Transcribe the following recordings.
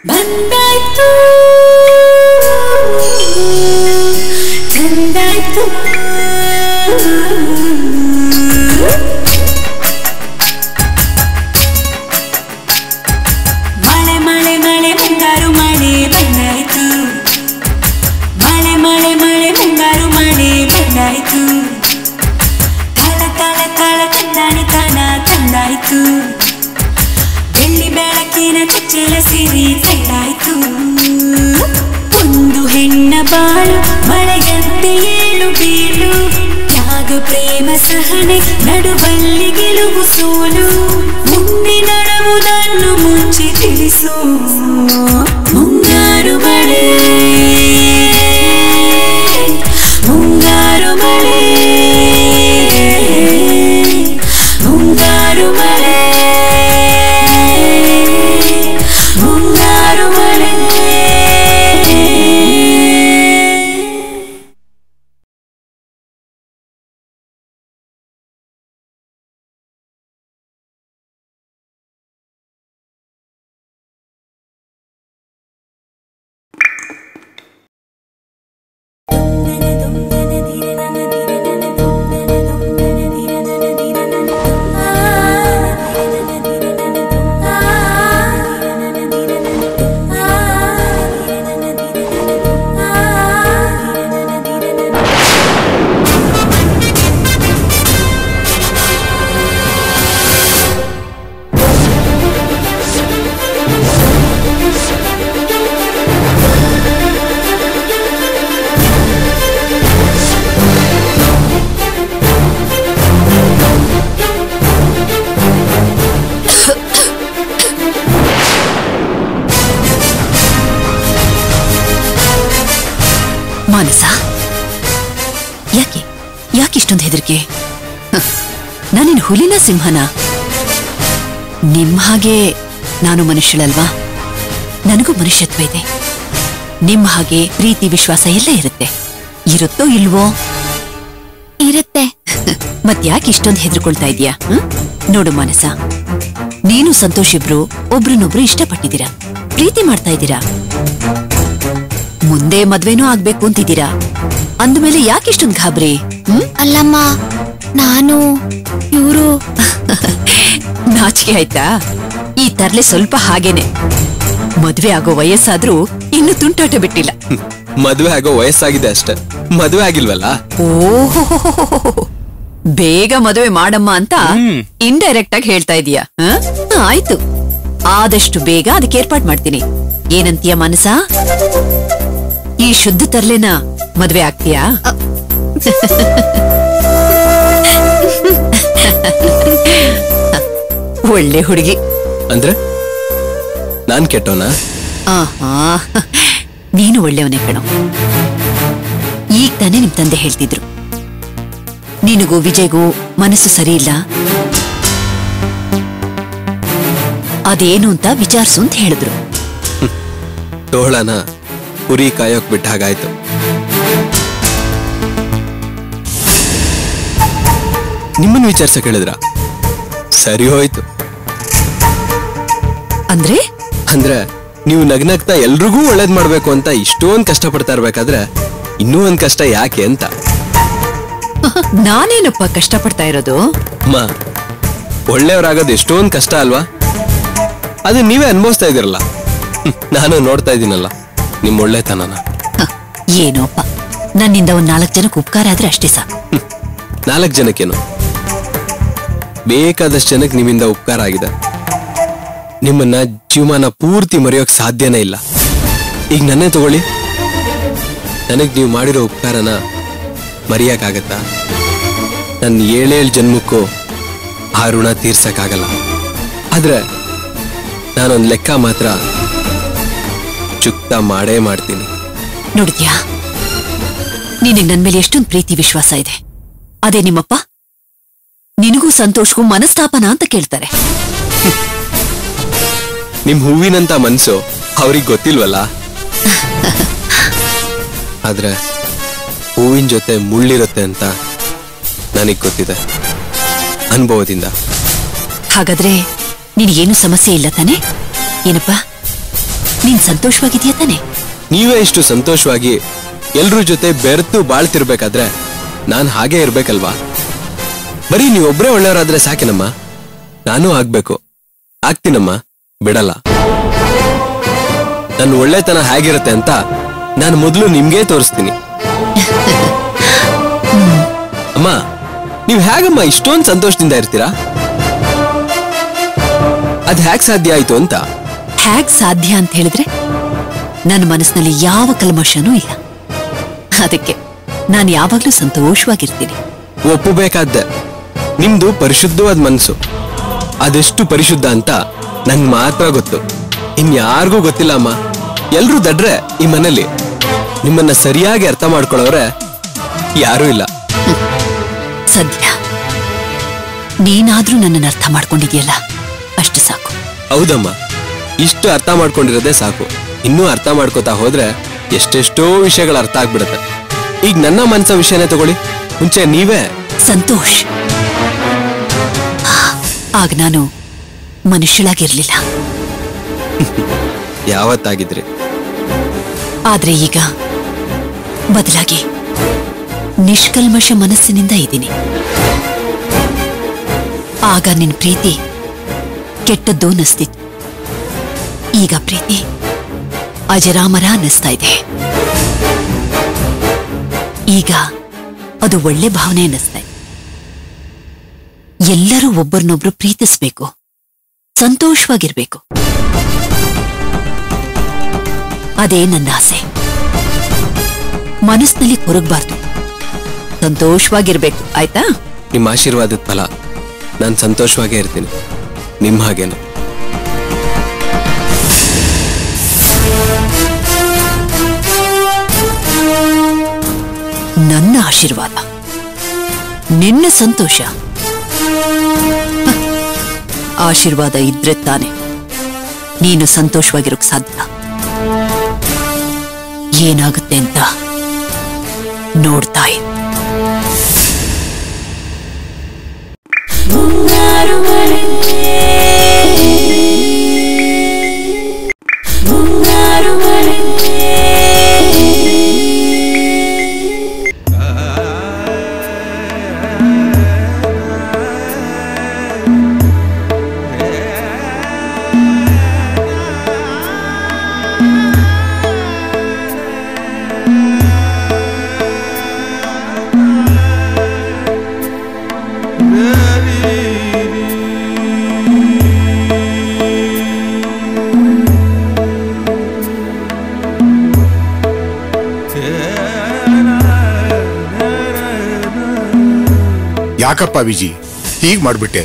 ಬಂದಾಯ್ತು ಚಂದಾಯ್ತು ಮಳೆ ಮಳೆ ಮಳೆ ಮುಂಗಾರು ಮಳೆ ಬಂದಾಯ್ತು ಮಳೆ ಮಳೆ ಮಳೆ ಮುಂಗಾರು ಮಳೆ ಬಂದಾಯ್ತು ತಳ ತಳ ತಳ ತಂದಾನೆ ತಾನ ತಂದಾಯ್ತು ಬೆಳ್ಳಿ ಬೆಳಕಿನ ಚಚ್ಚಲ ಸಿರಿ ತೆಗೆದಾಯ್ತು ಒಂದು ಹೆಣ್ಣ ಬಾಳು ಮಳೆಯಂತೆ ಏಳು ಬೀಳು ತ್ಯಾಗ ಪ್ರೇಮ ಸಹನೆ ನಡುವಲ್ಲಿ ಗೆಲುವು ಸೋಲು ಮುಂದೆ ನಡೆವುದನ್ನು ಮುಂಚೆ ತಿಳಿಸು ಮುಂಗಾರು ಮಳೆ ಮುಂಗಾರು ಮಳೆ ಮುಂಗಾರು ಮಳೆ ಮುಂಗಾರು ಮಳೆ ಮಾನಸ ಯಾಕೆ ಯಾಕೆ ಇಷ್ಟೊಂದು ಹೆದರಿಕೆ ನಾನೇನು ಹುಲಿನ ಸಿಂಹನ ನಿಮ್ ಹಾಗೆ ನಾನು ಮನುಷ್ಯಳಲ್ವಾ ನನಗೂ ಮನುಷ್ಯತ್ವ ಇದೆ ನಿಮ್ ಹಾಗೆ ಪ್ರೀತಿ ವಿಶ್ವಾಸ ಎಲ್ಲ ಇರುತ್ತೆ ಇರುತ್ತೋ ಇಲ್ವೋ ಇರುತ್ತೆ ಮತ್ ಯಾಕೆ ಇಷ್ಟೊಂದು ಹೆದರ್ಕೊಳ್ತಾ ಇದೀಯಾ ಹ್ಮ್? ನೋಡು ಮಾನಸ ನೀನು ಸಂತೋಷ್ ಇಬ್ರು ಒಬ್ರನ್ನೊಬ್ರು ಇಷ್ಟಪಟ್ಟಿದ್ದೀರಾ ಪ್ರೀತಿ ಮಾಡ್ತಾ ಇದ್ದೀರಾ ಮುಂದೆ ಮದ್ವೆನೂ ಆಗ್ಬೇಕು ಅಂತಿದ್ದೀರಾ ಅಂದ್ಮೇಲೆ ಯಾಕೆ ಇಷ್ಟೊಂದು ಗಾಬರಿ ಹ್ಮ್ ಅಲ್ಲಮ್ಮ ನಾನು ಇವರು ನಾಚಿಕೆ ಆಯ್ತಾ ಈ ತರ್ಲೆ ಸ್ವಲ್ಪ ಹಾಗೇನೆ ಮದ್ವೆ ಆಗೋ ವಯಸ್ಸಾದ್ರೂ ಇನ್ನು ತುಂಟಾಟ ಬಿಟ್ಟಿಲ್ಲ ಮದ್ವೆ ಆಗೋ ವಯಸ್ಸಾಗಿದೆ ಅಷ್ಟೇ ಮದ್ವೆ ಆಗಿಲ್ವಲ್ಲ ಓಹೋ ಬೇಗ ಮದುವೆ ಮಾಡಮ್ಮ ಅಂತ ಇಂಡೈರೆಕ್ಟ್ ಆಗಿ ಹೇಳ್ತಾ ಇದೀಯಾ ಹ? ಆಯ್ತು ಆದಷ್ಟು ಬೇಗ ಅದಕ್ಕೆ ಏರ್ಪಾಟ್ ಮಾಡ್ತೀನಿ ಏನಂತೀಯ ಮನಸ ಈ ಶುದ್ಧ ತರ್ಲೆನ ಮದ್ವೆ ಆಗ್ತೀಯಾ ಒಳ್ಳೆ ಹುಡುಗಿ ಅಂದ್ರೆ ನಾನ್ ಕೆಟ್ಟೋನಾ ಆಹಾ ನೀನು ಒಳ್ಳೆಯವನೇ ಕಣೋ ಈಗ ತಾನೇ ನಿಮ್ ತಂದೆ ಹೇಳ್ತಿದ್ರು ನಿನಗೂ ವಿಜಯ್ಗೂ ಮನಸ್ಸು ಸರಿ ಇಲ್ಲ ಅದೇನು ಅಂತ ವಿಚಾರಿಸು ಅಂತ ಹೇಳಿದ್ರು ತೋಳನ ಕುರಿ ಕಾಯೋಕ್ ಬಿಟ್ಟ ಹಾಗಾಯ್ತು ನಿಮ್ಮನ್ ವಿಚಾರ್ಸಕ್ ಹೇಳಿದ್ರ ಸರಿ ಹೋಯ್ತು ಅಂದ್ರೆ ಅಂದ್ರೆ ನೀವು ನಗ್ನಗ್ತಾ ಎಲ್ರಿಗೂ ಒಳ್ಳೇದ್ ಮಾಡ್ಬೇಕು ಅಂತ ಇಷ್ಟೊಂದ್ ಕಷ್ಟ ಪಡ್ತಾ ಇರ್ಬೇಕಾದ್ರೆ ಇನ್ನೂ ಒಂದ್ ಕಷ್ಟ ಯಾಕೆ ಅಂತ ನಾನೇನಪ್ಪ ಕಷ್ಟಪಡ್ತಾ ಇರೋದು ಅಮ್ಮ ಒಳ್ಳೆಯವ್ರಾಗೋದು ಎಷ್ಟೊಂದ್ ಕಷ್ಟ ಅಲ್ವಾ ಅದು ನೀವೇ ಅನ್ಭವಿಸ್ತಾ ಇದೀರಲ್ಲ ಹ್ಮ್, ನಾನು ನೋಡ್ತಾ ಇದ್ದೀನಲ್ಲ ನಿಮ್ ಒಳ್ಳೆತನನ ಹ, ಏನೋಪ್ಪ ನನ್ನಿಂದ ಒಂದ್ ನಾಲ್ಕು ಜನಕ್ಕೆ ಉಪಕಾರ ಆದ್ರೆ ಅಷ್ಟೇ ಸಾಕು ನಾಲ್ಕು ಜನಕ್ಕೇನು ಬೇಕಾದಷ್ಟು ಜನಕ್ಕೆ ನಿಮ್ಮಿಂದ ಉಪಕಾರ ಆಗಿದೆ ನಿಮ್ಮನ್ನ ಜೀವಮಾನ ಪೂರ್ತಿ ಮರೆಯೋಕ್ ಸಾಧ್ಯನೇ ಇಲ್ಲ ಈಗ ನನ್ನೇ ತಗೊಳ್ಳಿ ನನಗ್ ನೀವು ಮಾಡಿರೋ ಉಪಕಾರನ ಮರೆಯಕ್ಕಾಗತ್ತಾ ನನ್ನ ಏಳೇಳು ಜನ್ಮಕ್ಕೂ ಆ ಋಣ ತೀರ್ಸಕ್ಕಾಗಲ್ಲ ಆದ್ರೆ ನಾನೊಂದ್ ಲೆಕ್ಕ ಮಾತ್ರ ಚುಕ್ತ ಮಾಡೇ ಮಾಡ್ತೀನಿ ನೋಡಿದ್ಯಾ ನಿನಗ್ ನನ್ ಮೇಲೆ ಎಷ್ಟೊಂದು ಪ್ರೀತಿ ವಿಶ್ವಾಸ ಇದೆ ಅದೇ ನಿಮ್ಮಪ್ಪ ನಿನಗೂ ಸಂತೋಷ್ಗೂ ಮನಸ್ತಾಪನ ಅಂತ ಕೇಳ್ತಾರೆ ನಿಮ್ ಹೂವಿನಂತ ಮನ್ಸು ಅವ್ರಿಗೆ ಗೊತ್ತಿಲ್ವಲ್ಲ ಆದ್ರೆ ಹೂವಿನ ಜೊತೆ ಮುಳ್ಳಿರುತ್ತೆ ಅಂತ ನನಗ್ ಗೊತ್ತಿದೆ ಅನುಭವದಿಂದ ಹಾಗಾದ್ರೆ ನಿನಗೇನು ಸಮಸ್ಯೆ ಇಲ್ಲ ತಾನೆ ಏನಪ್ಪ ನೀನ್ ಸಂತೋಷವಾಗಿದ್ಯಾ ತಾನೆ ನೀವೇ ಇಷ್ಟು ಸಂತೋಷವಾಗಿ ಎಲ್ರ ಜೊತೆ ಬೆರೆತು ಬಾಳ್ತಿರ್ಬೇಕಾದ್ರೆ ನಾನ್ ಹಾಗೆ ಇರ್ಬೇಕಲ್ವಾ ಬರೀ ನೀವೊಬ್ರೇ ಒಳ್ಳೆಯವರಾದ್ರೆ ಸಾಕಿನಮ್ಮ ನಾನು ಆಗ್ಬೇಕು ಆಗ್ತೀನಮ್ಮ ಬಿಡಲ್ಲ ನನ್ನ ಒಳ್ಳೆತನ ಹೇಗಿರುತ್ತೆ ಅಂತ ನಾನು ಮೊದಲು ನಿಮ್ಗೆ ತೋರಿಸ್ತೀನಿ ಅಮ್ಮ ನೀವ್ ಹೇಗಮ್ಮ ಇಷ್ಟೊಂದು ಸಂತೋಷದಿಂದ ಇರ್ತೀರಾ ಅದ್ ಹೇಗ್ ಸಾಧ್ಯ ಆಯ್ತು ಅಂತ ಹ್ಯಾಗ್ ಸಾಧ್ಯ ಅಂತ ಹೇಳಿದ್ರೆ ನನ್ನ ಮನಸ್ಸಿನಲ್ಲಿ ಯಾವ ಕಲ್ಮಶನೂ ಇಲ್ಲ ಅದಕ್ಕೆ ನಾನು ಯಾವಾಗ್ಲೂ ಸಂತೋಷವಾಗಿರ್ತೀನಿ ಒಪ್ಪಬೇಕಾದ್ದೆ ನಿಮ್ದು ಪರಿಶುದ್ಧವಾದ ಮನಸ್ಸು ಅದೆಷ್ಟು ಪರಿಶುದ್ಧ ಅಂತ ನಂಗ್ ಮಾತ್ರ ಗೊತ್ತು ಇನ್ಯಾರಿಗೂ ಗೊತ್ತಿಲ್ಲ ಅಮ್ಮ ಎಲ್ರೂ ದಡ್ರೆ ಈ ಮನೇಲಿ ನಿಮ್ಮನ್ನ ಸರಿಯಾಗಿ ಅರ್ಥ ಮಾಡ್ಕೊಳ್ಳೋರೆ ಯಾರೂ ಇಲ್ಲ ಸದ್ಯ ನೀನಾದ್ರೂ ನನ್ನನ್ನು ಅರ್ಥ ಮಾಡ್ಕೊಂಡಿದ್ಯಲ್ಲ ಅಷ್ಟು ಸಾಕು ಹೌದಮ್ಮ ಇಷ್ಟು ಅರ್ಥ ಮಾಡ್ಕೊಂಡಿರೋದೇ ಸಾಕು ಇನ್ನೂ ಅರ್ಥ ಮಾಡ್ಕೋತಾ ಹೋದ್ರೆ ಎಷ್ಟೆಷ್ಟೋ ವಿಷಯಗಳು ಅರ್ಥ ಆಗ್ಬಿಡುತ್ತೆ ಈಗ ನನ್ನ ಮನ್ಸ ವಿಷಯನೇ ತಗೊಳ್ಳಿ ಮುಂಚೆ ನೀವೇ ಸಂತೋಷ್ ಆಗ ನಾನು ಮನುಷ್ಯಳಾಗಿರ್ಲಿಲ್ಲ ಯಾವತ್ತಾಗಿದ್ರಿ ಆದ್ರೆ ಈಗ ಬದಲಾಗಿ ನಿಷ್ಕಲ್ಮಶ ಮನಸ್ಸಿನಿಂದ ಇದ್ದೀನಿ ಆಗ ನಿನ್ ಪ್ರೀತಿ ಕೆಟ್ಟದ್ದು ಅನ್ನಿಸ್ತಿತ್ತು ಈಗ ಪ್ರೀತಿ ಅಜರಾಮರ ಅನ್ನಿಸ್ತಾ ಇದೆ ಈಗ ಅದು ಒಳ್ಳೆ ಭಾವನೆ ಅನ್ನಿಸ್ತಾ ಇದೆ ಎಲ್ಲರೂ ಒಬ್ಬರನ್ನೊಬ್ರು ಪ್ರೀತಿಸ್ಬೇಕು ಸಂತೋಷವಾಗಿರ್ಬೇಕು ಅದೇ ನನ್ನ ಆಸೆ ಮನಸ್ಸಿನಲ್ಲಿ ಕೊರಗಬಾರ್ದು ಸಂತೋಷವಾಗಿರ್ಬೇಕು ಆಯ್ತಾ ನಿಮ್ಮ ಆಶೀರ್ವಾದದ ಫಲ ನಾನು ಸಂತೋಷವಾಗೇ ಇರ್ತೀನಿ ನಿಮ್ಮ ಹಾಗೇನೆ ನನ್ನ ಆಶೀರ್ವಾದ ನಿನ್ನ ಸಂತೋಷ ಹ, ಆಶೀರ್ವಾದ ಇದ್ರೆ ತಾನೆ ನೀನು ಸಂತೋಷವಾಗಿರೋಕ್ ಸಾಧ್ಯ ಏನಾಗುತ್ತೆ ಅಂತ ನೋಡ್ತಾ ಇರು. ಮುಂಗಾರು ಮಳೆ ಮುಂಗಾರು ಮಳೆ ಯಾಕಪ್ಪ ವಿಜಿ ಹೀಗ್ ಮಾಡ್ಬಿಟ್ಟೆ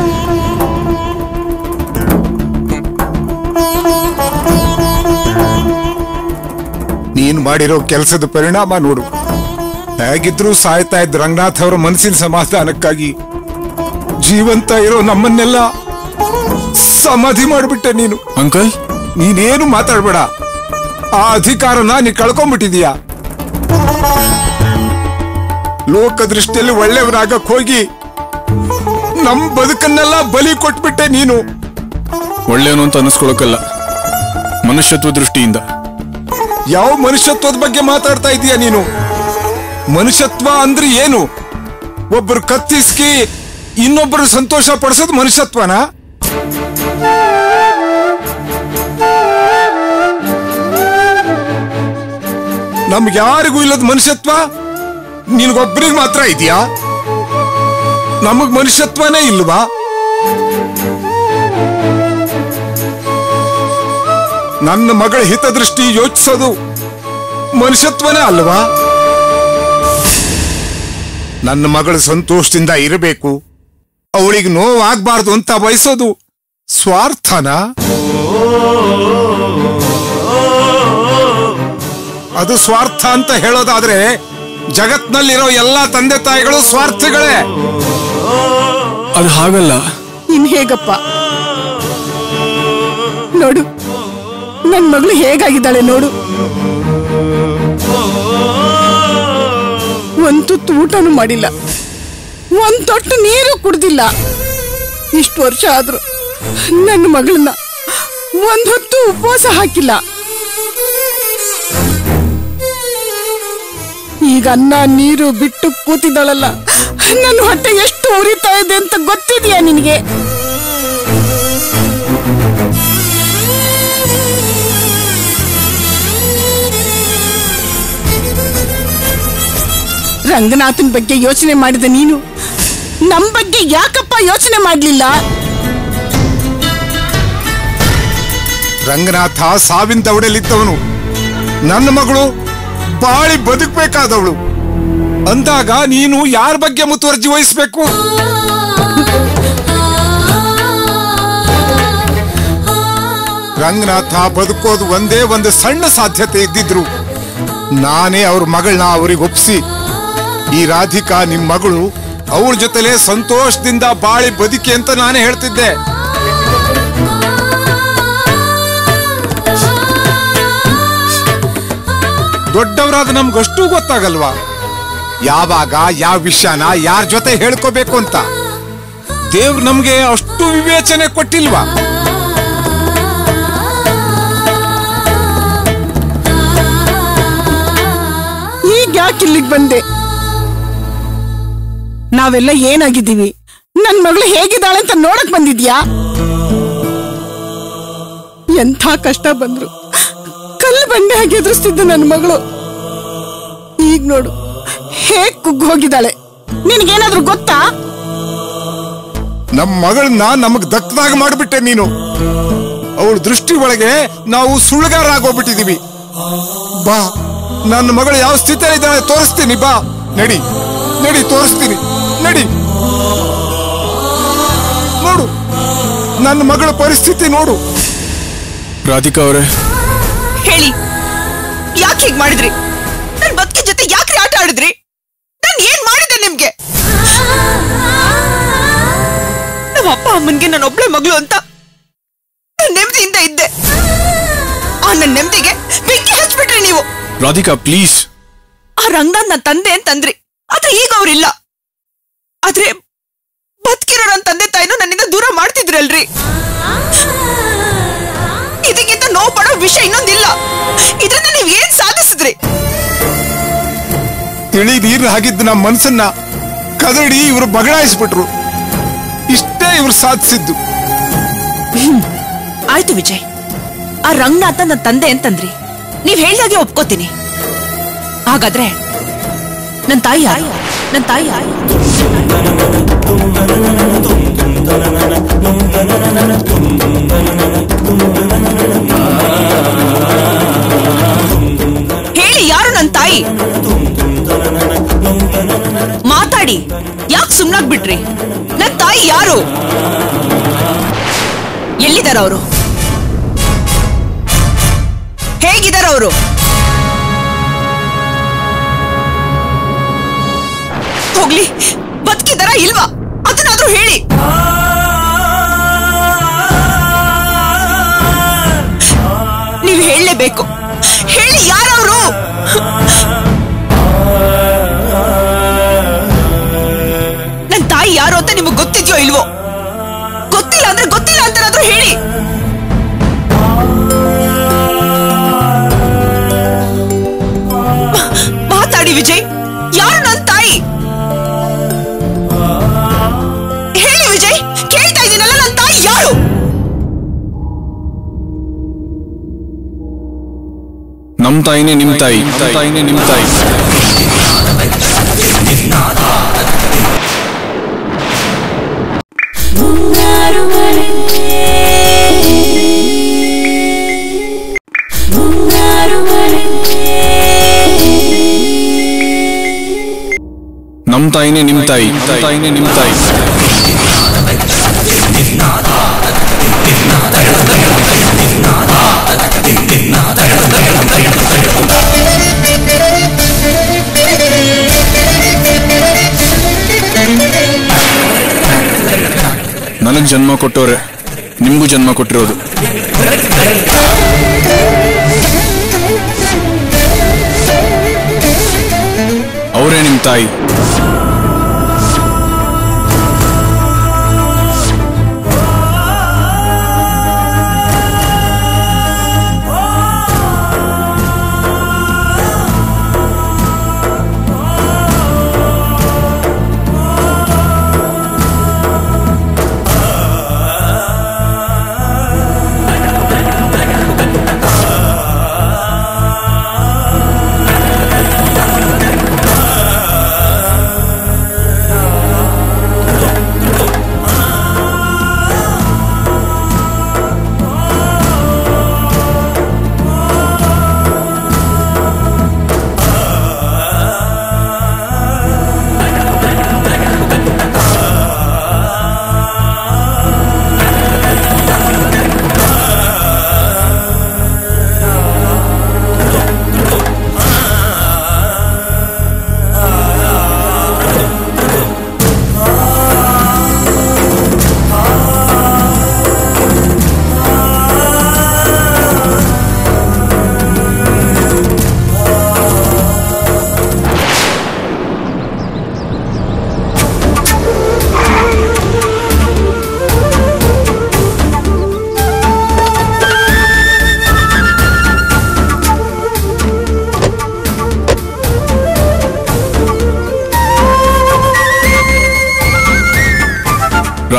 ನೀನ್ ಮಾಡಿರೋ ಕೆಲಸದ ಪರಿಣಾಮ ನೋಡು ಹೇಗಿದ್ರು ಸಾಯ್ತಾ ಇದ್ದ ರಂಗನಾಥ್ ಅವರ ಮನಸ್ಸಿನ ಸಮಾಧಾನಕ್ಕಾಗಿ ಜೀವಂತ ಇರೋ ನಮ್ಮನ್ನೆಲ್ಲ ಸಮಾಧಿ ಮಾಡ್ಬಿಟ್ಟೆ ನೀನು ಅಂಕಲ್ ನೀನೇನು ಮಾತಾಡ್ಬೇಡ ಆ ಅಧಿಕಾರನ ನೀ ಕಳ್ಕೊಂಡ್ಬಿಟ್ಟಿದೀಯ ಲೋಕ ದೃಷ್ಟಿಯಲ್ಲಿ ಒಳ್ಳೆಯವನಾಗಕ್ ಹೋಗಿ ನಮ್ ಬದುಕನ್ನೆಲ್ಲ ಬಲಿ ಕೊಟ್ಬಿಟ್ಟೆ ನೀನು ಒಳ್ಳೆಯವನು ಅಂತ ಅನಿಸ್ಕೊಳಕಲ್ಲ ಮನುಷ್ಯತ್ವ ದೃಷ್ಟಿಯಿಂದ ಯಾವ ಮನುಷ್ಯತ್ವದ ಬಗ್ಗೆ ಮಾತಾಡ್ತಾ ಇದೀಯ ನೀನು ಮನುಷ್ಯತ್ವ ಅಂದ್ರೆ ಏನು ಒಬ್ಬರು ಕತ್ತಿಸ್ಕಿ ಇನ್ನೊಬ್ಬರು ಸಂತೋಷ ಪಡಿಸೋದು ಮನುಷ್ಯತ್ವನಾ ನಮ್ಗೆ ಯಾರಿಗೂ ಇಲ್ಲದ ಮನುಷ್ಯತ್ವ ನಿನ್ಗೊಬ್ಬರಿಗೆ ಮಾತ್ರ ಇದೆಯಾ ನಮಗ್ ಮನುಷ್ಯತ್ವನೇ ಇಲ್ವಾ ನನ್ನ ಮಗಳ ಹಿತದೃಷ್ಟಿ ಯೋಚಿಸೋದು ಮನುಷ್ಯತ್ವನೇ ಅಲ್ವಾ ನನ್ನ ಮಗಳು ಸಂತೋಷದಿಂದ ಇರಬೇಕು ಅವಳಿಗೆ ನೋವಾಗ್ಬಾರ್ದು ಅಂತ ಬಯಸೋದು ಸ್ವಾರ್ಥನಾ ಅದು ಸ್ವಾರ್ಥ ಅಂತ ಹೇಳೋದಾದ್ರೆ ಜಗತ್ನಲ್ಲಿರೋ ಎಲ್ಲಾ ತಂದೆ ತಾಯಿಗಳು ಸ್ವಾರ್ಥಿಗಳೇ ಅದು ಹಾಗಲ್ಲ ಇನ್ ಹೇಗಪ್ಪ ನೋಡು ನನ್ ಮಗಳು ಹೇಗಾಗಿದ್ದಾಳೆ ನೋಡು ಒಂದ್ ತುತ್ತು ಊಟನೂ ಮಾಡಿಲ್ಲ ಒಂದ್ ತೊಟ್ಟು ನೀರು ಕುಡ್ದಿಲ್ಲ ಇಷ್ಟು ವರ್ಷ ಆದ್ರು ನನ್ನ ಮಗಳನ್ನ ಒಂದ್ ಹೊತ್ತು ಉಪವಾಸ ಹಾಕಿಲ್ಲ ಈಗ ಅನ್ನ ನೀರು ಬಿಟ್ಟು ಕೂತಿದ್ದಾಳಲ್ಲ ನನ್ನ ಹೊಟ್ಟೆ ಎಷ್ಟು ಉರಿತಾ ಇದೆ ಅಂತ ಗೊತ್ತಿದ್ಯಾ ನಿನಗೆ ರಂಗನಾಥನ್ ಬಗ್ಗೆ ಯೋಚನೆ ಮಾಡಿದ ನೀನು ನಮ್ ಬಗ್ಗೆ ಯಾಕಪ್ಪ ಯೋಚನೆ ಮಾಡ್ಲಿಲ್ಲ ರಂಗನಾಥ ಸಾವಿನ ದವಡೆಯಲ್ಲಿದ್ದವನು ನನ್ನ ಮಗಳು ಬಾಳಿ ಬದುಕಬೇಕಾದವಳು ಅಂದಾಗ ನೀನು ಯಾರ ಬಗ್ಗೆ ಮುತುವರ್ಜಿ ವಹಿಸ್ಬೇಕು ರಂಗನಾಥ ಬದುಕೋದು ಒಂದೇ ಒಂದು ಸಣ್ಣ ಸಾಧ್ಯತೆ ಇದ್ದಿದ್ರು ನಾನೇ ಅವ್ರ ಮಗಳನ್ನ ಅವ್ರಿಗೆ ಒಪ್ಸಿ ಈ ರಾಧಿಕಾ ನಿಮ್ ಮಗಳು ಅವ್ರ ಜೊತೆಲೆ ಸಂತೋಷದಿಂದ ಬಾಳಿ ಬದುಕಿ ಅಂತ ನಾನೇ ಹೇಳ್ತಿದ್ದೆ ದೊಡ್ಡವರಾದ ನಮ್ಗಷ್ಟೂ ಗೊತ್ತಾಗಲ್ವಾ ಯಾವಾಗ ಯಾವ ವಿಷಯನ ಯಾರ ಜೊತೆ ಹೇಳ್ಕೋಬೇಕು ಅಂತ ದೇವ್ರು ನಮ್ಗೆ ಅಷ್ಟು ವಿವೇಚನೆ ಕೊಟ್ಟಿಲ್ವಾ ಈಗ ಯಾಕೆ ಇಲ್ಲಿಗೆ ಬಂದೆ ನಾವೆಲ್ಲ ಏನಾಗಿದ್ದೀವಿ ನನ್ ಮಗಳು ಹೇಗಿದ್ದಾಳೆ ಅಂತ ನೋಡಕ್ ಬಂದಿದ್ಯಾ ಎಂಥ ಕಷ್ಟ ಬಂದ್ರು ಕಲ್ಲು ಬಂಡೆ ಹಾಗೆ ಎದುರಿಸ್ತಿದ್ದ ನನ್ನ ಮಗಳು ಈಗ ನೋಡು ಹೇಗ್ ಕುಗ್ಗ್ ಹೋಗಿದ್ದಾಳೆ ನಿನಗೇನಾದ್ರೂ ಗೊತ್ತಾ ನಮ್ ಮಗಳನ್ನ ನಮಗ್ ದಕ್ಕದಾಗ ಮಾಡ್ಬಿಟ್ಟೆ ನೀನು ಅವಳ ದೃಷ್ಟಿ ಒಳಗೆ ನಾವು ಸುಳ್ಳುಗಾರ ಆಗೋಗ್ಬಿಟ್ಟಿದೀವಿ ಬಾ ನನ್ನ ಮಗಳು ಯಾವ ಸ್ಥಿತಿಯಲ್ಲಿ ಇದ್ದಾಳೆ ತೋರಿಸ್ತೀನಿ ಬಾ ನಡಿ ನಡಿ ತೋರಿಸ್ತೀನಿ ನಡಿ ನೋಡು ನನ್ನ ಮಗಳ ಪರಿಸ್ಥಿತಿ ನೋಡು ರಾಧಿಕಾ ಅವರೇ ಹೇಳಿ ಯಾಕೆ ಹೀಗ್ ಮಾಡಿದ್ರಿ ನನ್ ಬದುಕಿನ ಜೊತೆ ಯಾಕ್ರಿ ಆಟ ಆಡಿದ್ರಿ ನಾನ್ ಏನ್ ಮಾಡಿದೆ ನಿಮ್ಗೆ ನಮ್ಮ ಅಪ್ಪ ಅಮ್ಮನ್ಗೆ ನಾನು ಒಬ್ಳೆ ಮಗಳು ಅಂತ ನಾನ್ ನೆಮ್ಮದಿಯಿಂದ ಇದ್ದೆ ಆ ನನ್ ನೆಮ್ಮದಿಗೆ ಬೆಂಕಿ ಹಚ್ಬಿಟ್ರಿ ನೀವು ರಾಧಿಕಾ ಪ್ಲೀಸ್ ಆ ರಂಗನಾಥ್ ನನ್ನ ತಂದೆ ಅಂತಂದ್ರಿ ಆದ್ರೆ ಈಗ ಅವ್ರಿಲ್ಲ ಆದ್ರೆ ಬದುಕಿರೋ ನನ್ನ ತಂದೆ ತಾಯಿನೂ ನನ್ನಿಂದ ದೂರ ಮಾಡ್ತಿದ್ರಲ್ರಿ ಇದಕ್ಕಿಂತ ನೋವು ಪಡೋ ವಿಷಯ ಇನ್ನೊಂದಿಲ್ಲ ಇದರಿಂದ ನೀವ್ ಏನ್ ಸಾಧಿಸಿದ್ರಿ ತಿಳಿ ನೀರು ಹಾಗಿದ್ದ ನಮ್ಮ ಮನ್ಸನ್ನ ಕದಡಿ ಇವರು ಬಗಡಾಯಿಸ್ಬಿಟ್ರು ಇಷ್ಟೇ ಇವ್ರು ಸಾಧಿಸಿದ್ದು ಆಯ್ತು ವಿಜಯ್ ಆ ರಂಗನಾಥ ನನ್ನ ತಂದೆ ಅಂತಂದ್ರಿ ನೀವ್ ಹೇಳ್ದಾಗೆ ಒಪ್ಕೋತೀನಿ ಹಾಗಾದ್ರೆ ನನ್ ತಾಯಿ ಯಾರು ನನ್ ತಾಯಿ ಯಾರು ಹೇಳಿ ಯಾರು ನನ್ ತಾಯಿ ಮಾತಾಡಿ ಯಾಕೆ ಸುಮ್ನಾಗ್ಬಿಟ್ರಿ ನನ್ ತಾಯಿ ಯಾರು ಎಲ್ಲಿದಾರ ಅವರು ಹೇಗಿದಾರ ಅವರು ಹೋಗ್ಲಿ ಬದುಕಿದಾರ ಇಲ್ವಾ ಅದನ್ನಾದ್ರೂ ಹೇಳಿ ನೀವು ಹೇಳಲೇಬೇಕು ಹೇಳಿ ಯಾರವರು ನನ್ ತಾಯಿ ಯಾರು ಅಂತ ನಿಮಗೆ ಗೊತ್ತಿದ್ಯೋ ಇಲ್ವೋ ಗೊತ್ತಿಲ್ಲ ಅಂದ್ರೆ ಗೊತ್ತಿಲ್ಲ ಅಂತನಾದ್ರೂ ಹೇಳಿ ಮಾತಾಡಿ ವಿಜಯ್ ಯಾರು ನನ್ ತಾಯಿ ಹೇಳಿ ವಿಜಯ್ ಕೇಳ್ತಾ ಇದ್ದೀನಲ್ಲ ನನ್ ತಾಯಿ ಯಾರು ನಮ್ ತಾಯಿನೇ ನಿಮ್ ತಾಯಿ ನಮ್ ತಾಯಿನೇ ನಿಮ್ ತಾಯಿ ಮುಂಗಾರು ಮಳೆ ಮುಂಗಾರು ಮಳೆ ನಮ್ ತಾಯಿನೇ ನಿಮ್ ತಾಯಿ ನಮ್ ತಾಯಿನೇ ನಿಮ್ ತಾಯಿ ನನಗ್ ಜನ್ಮ ಕೊಟ್ಟವ್ರೆ ನಿಮ್ಗೂ ಜನ್ಮ ಕೊಟ್ಟಿರೋದು ಅವರೇ ನಿಮ್ ತಾಯಿ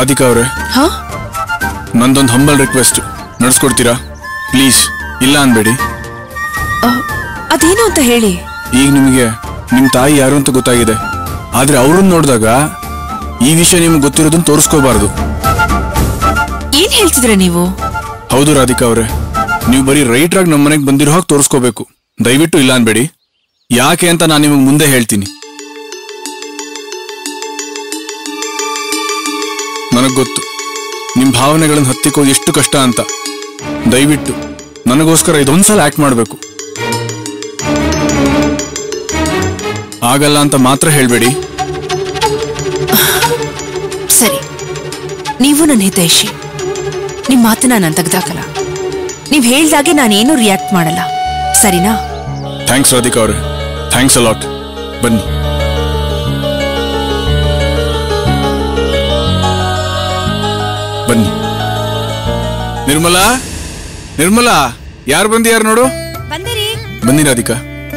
ರಾಧಿಕಾ ಅವ್ರೆ ಹಾ ನಂದೊಂದು ಹಂಬಲ್ ರಿಕ್ವೆಸ್ಟ್ ನಡ್ಸ್ಕೊಡ್ತೀರಾ ಪ್ಲೀಸ್ ಇಲ್ಲ ಅನ್ಬೇಡಿ ಅದೇನು ಅಂತ ಹೇಳಿ ಈಗ ನಿಮಗೆ ನಿಮ್ ತಾಯಿ ಯಾರು ಅಂತ ಗೊತ್ತಾಗಿದೆ ಆದ್ರೆ ಅವ್ರನ್ನ ನೋಡಿದಾಗ ಈ ವಿಷಯ ನಿಮ್ಗೆ ಗೊತ್ತಿರೋದನ್ನ ತೋರಿಸ್ಕೋಬಾರ್ದು ಏನ್ ಹೇಳ್ತಿದ್ರೆ ನೀವು ಹೌದು ರಾಧಿಕಾ ಅವ್ರೆ ನೀವು ಬರೀ ರೈಟರ್ ಆಗಿ ನಮ್ಮ ಮನೆಗೆ ಬಂದಿರೋ ಹಾಗೆ ತೋರಿಸ್ಕೋಬೇಕು ದಯವಿಟ್ಟು ಇಲ್ಲ ಅನ್ಬೇಡಿ ಯಾಕೆ ಅಂತ ನಾನು ನಿಮಗೆ ಮುಂದೆ ಹೇಳ್ತೀನಿ ನನಗ್ ಗೊತ್ತು ನಿಮ್ ಭಾವನೆಗಳನ್ನ ಹತ್ತಿಕ್ಕೋದು ಎಷ್ಟು ಕಷ್ಟ ಅಂತ ದಯವಿಟ್ಟು ನನಗೋಸ್ಕರ ಇದೊಂದ್ಸಲ ಆಕ್ಟ್ ಮಾಡಬೇಕು ಆಗಲ್ಲ ಅಂತ ಮಾತ್ರ ಹೇಳ್ಬೇಡಿ ಸರಿ ನೀವು ನನ್ನ ಹಿತೈಷಿ ನಿಮ್ ಮಾತನ್ನ ನಾನು ತೆಗ್ದಾಕಲ್ಲ ನೀವ್ ಹೇಳ್ದಾಗೆ ನಾನೇನು ರಿಯಾಕ್ಟ್ ಮಾಡಲ್ಲ ಸರಿನಾ ಥ್ಯಾಂಕ್ಸ್ ರಾಧಿಕಾ ಅವ್ರೆ ಥ್ಯಾಂಕ್ಸ್ ಅಲಾಟ್ ಬನ್ನಿ ಬನ್ನಿ ನಿರ್ಮಲಾ ನಿರ್ಮಲಾ ಯಾರು ಬಂದಿಯಾರು ನೋಡು ಬನ್ನಿ ರಾಧಿಕಾ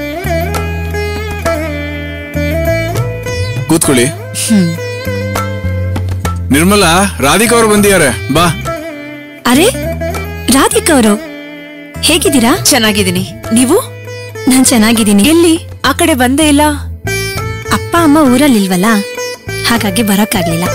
ಕೂತ್ಕೊಳ್ಳಿ ನಿರ್ಮಲಾ ರಾಧಿಕಾ ಅವ್ರು ಬಂದಿದ್ದಾರೆ ಬಾ ಅರೆ ರಾಧಿಕಾ ಅವರು ಹೇಗಿದ್ದೀರಾ ಚೆನ್ನಾಗಿದ್ದೀನಿ ನೀವು ನಾನ್ ಚೆನ್ನಾಗಿದ್ದೀನಿ ಎಲ್ಲಿ ಆ ಕಡೆ ಬಂದೇ ಇಲ್ಲ ಅಪ್ಪ ಅಮ್ಮ ಊರಲ್ಲಿಲ್ವಲ್ಲ ಹಾಗಾಗಿ ಬರೋಕ್ಕಾಗ್ಲಿಲ್ಲ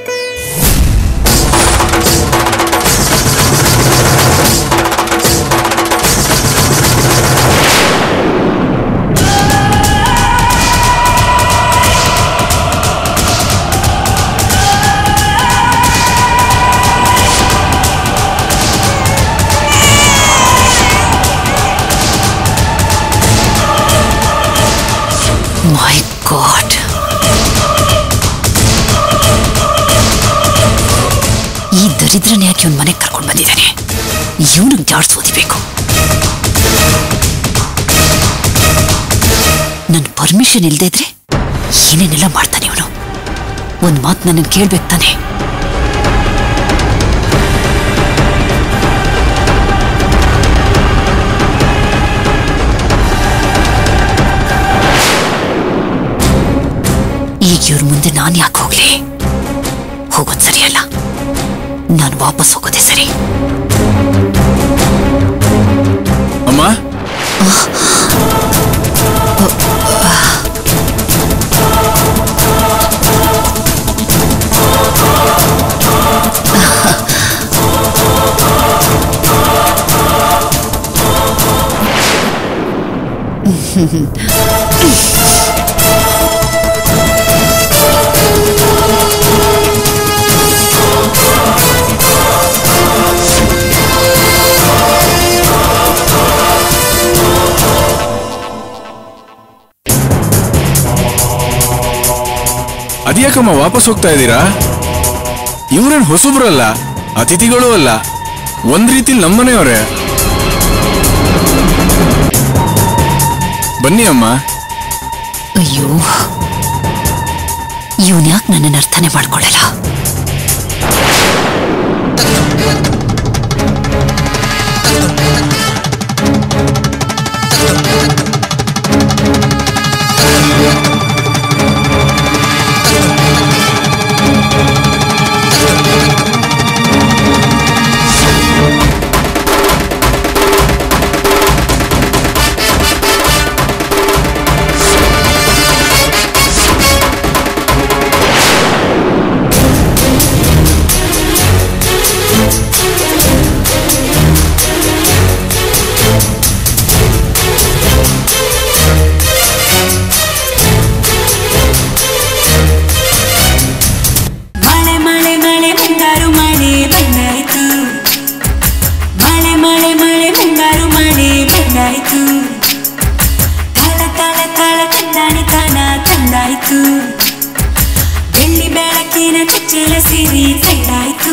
ಮೈ ಗಾಡ್ ಈ ದರಿದ್ರನ ಯಾಕೆ ಇವನ್ ಮನೆಗೆ ಕರ್ಕೊಂಡು ಬಂದಿದ್ದಾನೆ ಇವನಿಗೆ ಜಾಡ್ಸ್ ಓದಿಬೇಕು ನನ್ನ ಪರ್ಮಿಷನ್ ಇಲ್ದೇ ಇದ್ರೆ ಏನೇನೆಲ್ಲ ಮಾಡ್ತಾನೆ ಇವನು ಒಂದ್ ಮಾತು ನನ್ನ ಕೇಳ್ಬೇಕು ತಾನೆ ಈಗ ಇವ್ರ ಮುಂದೆ ನಾನು ಯಾಕೆ ಹೋಗ್ಲಿ ಹೋಗೋದ್ ಸರಿಯಲ್ಲ ನಾನು ವಾಪಸ್ ಹೋಗೋದೇ ಸರಿ ಅಮ್ಮ ಅದ್ಯಾಕಮ್ಮ ವಾಪಸ್ ಹೋಗ್ತಾ ಇದ್ದೀರಾ ಇವ್ರೇನ್ ಹೊಸಬ್ರಲ್ಲ ಅತಿಥಿಗಳೂ ಅಲ್ಲ ಒಂದ್ ರೀತಿಲಿ ನಮ್ಮನೆಯವರೇ ಬನ್ನಿ ಅಮ್ಮ ಅಯ್ಯೋ ಇವನ್ ಯಾಕೆ ನನ್ನನ್ನು ಅರ್ಥನೇ ಮಾಡ್ಕೊಳ್ಳಲ್ಲ ಮಳೆ ಮಳೆ ಮಳೆ ಮುಂಗಾರು ಮಳೆ ಬಂದಾಯ್ತು ಮಳೆ ಮಳೆ ಮಳೆ ಮುಂಗಾರು ಮಳೆ ಬಂದಾಯ್ತು ತಳ ತಳ ತಳ ತಂದಾಣಿ ತಾನ ತಂದಾಯ್ತು ಬೆಳ್ಳಿ ಬೆಳಕಿನ ಚಚ್ಚಲ ಸಿರಿ ತಂದಾಯ್ತು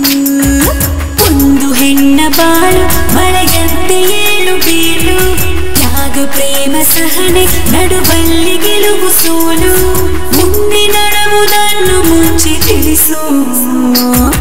ಒಂದು ಹೆಣ್ಣ ಬಾಳು ಮಳೆಯಂತೆ ಏಳು ಬೀಳು ತ್ಯಾಗ ಪ್ರೇಮ ಸಹನೆ ನಡುವಲ್ಲಿ ಗೆಲುವು ಸೋಲು ಮುಂದೆ ನಡೆವುದನ್ನು ಮುಂಚೆ ತಿಳಿಸು